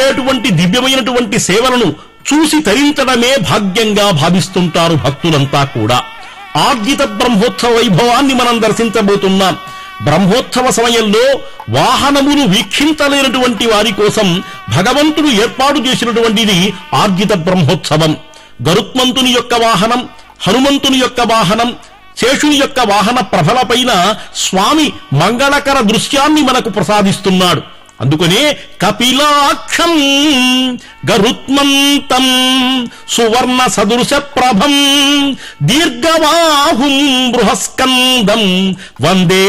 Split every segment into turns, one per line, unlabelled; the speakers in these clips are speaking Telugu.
అందించేటువంటి దివ్యమైనటువంటి సేవలను చూసి తరించడమే భాగ్యంగా భావిస్తుంటారు భక్తులంతా కూడా ఆర్జిత బ్రహ్మోత్సవ వైభవాన్ని మనం దర్శించబోతున్నాం బ్రహ్మోత్సవ సమయంలో వాహనములు వీక్షించలేనటువంటి వారి కోసం భగవంతుడు ఏర్పాటు చేసినటువంటిది ఆర్జిత బ్రహ్మోత్సవం గరుత్మంతుని యొక్క వాహనం హనుమంతుని యొక్క వాహనం శేషుని యొక్క వాహన ప్రభలపైన స్వామి మంగళకర దృశ్యాన్ని మనకు ప్రసాదిస్తున్నాడు అందుకనే కపిలాక్షం గరుత్మంతం సువర్ణ సదృశ ప్రభం దీర్ఘవాహుం బృహస్కందం వందే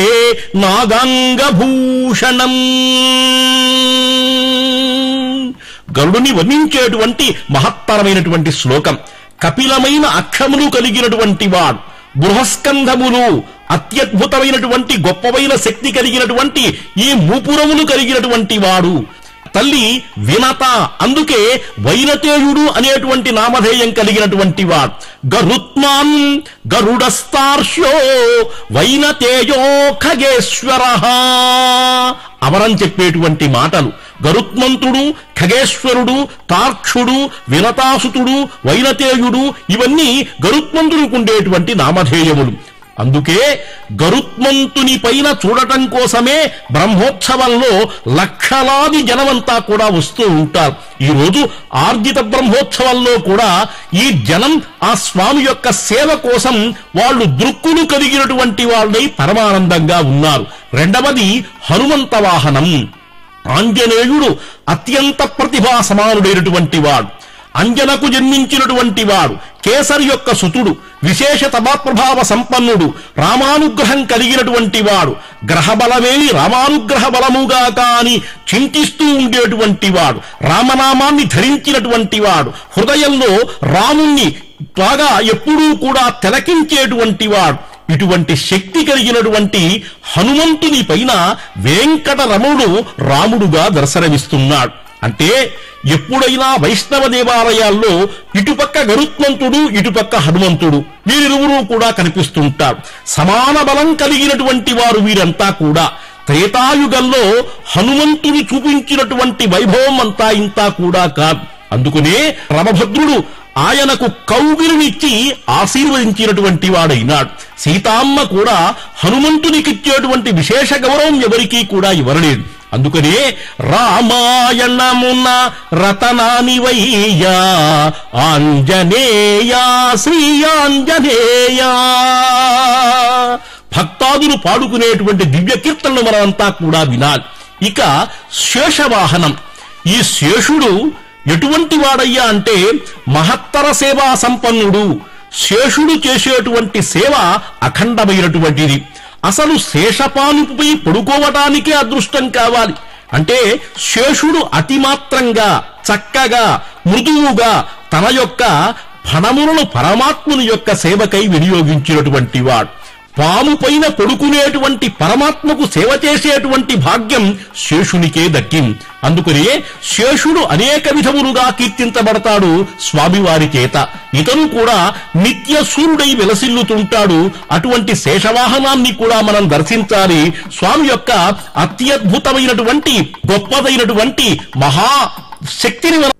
నాగాంగభూషణం గరుడుని వర్ణించేటువంటి మహత్తరమైనటువంటి శ్లోకం కపిలమైన అక్షములు కలిగినటువంటి వాడు బృహస్కంధములు అత్యద్భుతమైనటువంటి గొప్పవైన శక్తి కలిగినటువంటి ఈ మూపురములు కలిగినటువంటి వాడు తల్లి వినత అందుకే వైనతేయుడు అనేటువంటి నామధేయం కలిగినటువంటి వాడు గరుత్మాన్ గరుడస్తార్ష్యో వైనతేయో ఖగేశ్వర అమరం చెప్పేటువంటి మాటలు గరుత్మంతుడు ఖగేశ్వరుడు తార్క్షుడు వినతాసుతుడు వైనతేయుడు ఇవన్నీ గరుత్మంతుడికి ఉండేటువంటి నామధేయములు అందుకే గరుత్మంతుని పైన చూడటం కోసమే బ్రహ్మోత్సవంలో లక్షలాది జనమంతా కూడా వస్తూ ఉంటారు ఈ రోజు ఆర్జిత బ్రహ్మోత్సవంలో కూడా ఈ జనం ఆ స్వామి యొక్క సేవ కోసం వాళ్ళు దృక్కులు కలిగినటువంటి వాళ్ళై పరమానందంగా ఉన్నారు రెండవది హనుమంత వాహనం ఆంజనేయుడు అత్యంత ప్రతిభా సమానుడైనటువంటి వాడు అంజనకు జన్మించినటువంటి వాడు కేసరి యొక్క సుతుడు విశేష తమాప్రభావ సంపన్నుడు రామానుగ్రహం కలిగినటువంటి వాడు గ్రహబలమేమి రామానుగ్రహ బలముగా కాని చింతిస్తూ ఉండేటువంటి వాడు రామనామాన్ని ధరించినటువంటి వాడు హృదయంలో రాముణ్ణి బాగా ఎప్పుడూ కూడా తిలకించేటువంటి వాడు ఇటువంటి శక్తి కలిగినటువంటి హనుమంతుని పైన వెంకటరమణుడు రాముడుగా దర్శనమిస్తున్నాడు అంటే ఎప్పుడైనా వైష్ణవ దేవాలయాల్లో ఇటుపక్క గరుత్మంతుడు ఇటుపక్క హనుమంతుడు వీరిరువురు కూడా కనిపిస్తుంటారు సమాన బలం కలిగినటువంటి వారు వీరంతా కూడా త్రేతాయుగంలో హనుమంతుని చూపించినటువంటి వైభవం అంతా ఇంతా కూడా కాదు అందుకనే రమభద్రుడు ఆయనకు కౌగిలినిచ్చి ఆశీర్వదించినటువంటి వాడైనాడు సీతామ్మ కూడా హనుమంతునికిచ్చేటువంటి విశేష గౌరవం ఎవరికీ కూడా ఇవ్వలేదు అందుకనే రామాయణమున రతనాని వయ్యా ఆంజనేయ శ్రీ ఆంజనేయ భక్తాదులు పాడుకునేటువంటి దివ్య కీర్తనలు మనమంతా కూడా వినాలి ఇక శేషవాహనం ఈ శేషుడు ఎటువంటి వాడయ్యా అంటే మహత్తర సేవా సంపన్నుడు శేషుడు చేసేటువంటి సేవ అఖండమైనటువంటిది అసలు శేషపానుపై పడుకోవటానికే అదృష్టం కావాలి అంటే శేషుడు అతిమాత్రంగా చక్కగా మృదువుగా తన యొక్క ఫణములను పరమాత్ముని యొక్క సేవకై వినియోగించినటువంటి వాడు పాము పైన పడుకునేటువంటి పరమాత్మకు సేవ చేసేటువంటి భాగ్యం శేషునికే దక్కింది అందుకనే శేషుడు అనేక విధములుగా కీర్తించబడతాడు స్వామివారి చేత ఇతను కూడా నిత్య సూర్యుడై విలసిల్లుతుంటాడు అటువంటి శేషవాహనాన్ని కూడా మనం దర్శించాలి స్వామి యొక్క అత్యద్భుతమైనటువంటి గొప్పదైనటువంటి మహా శక్తిని మనం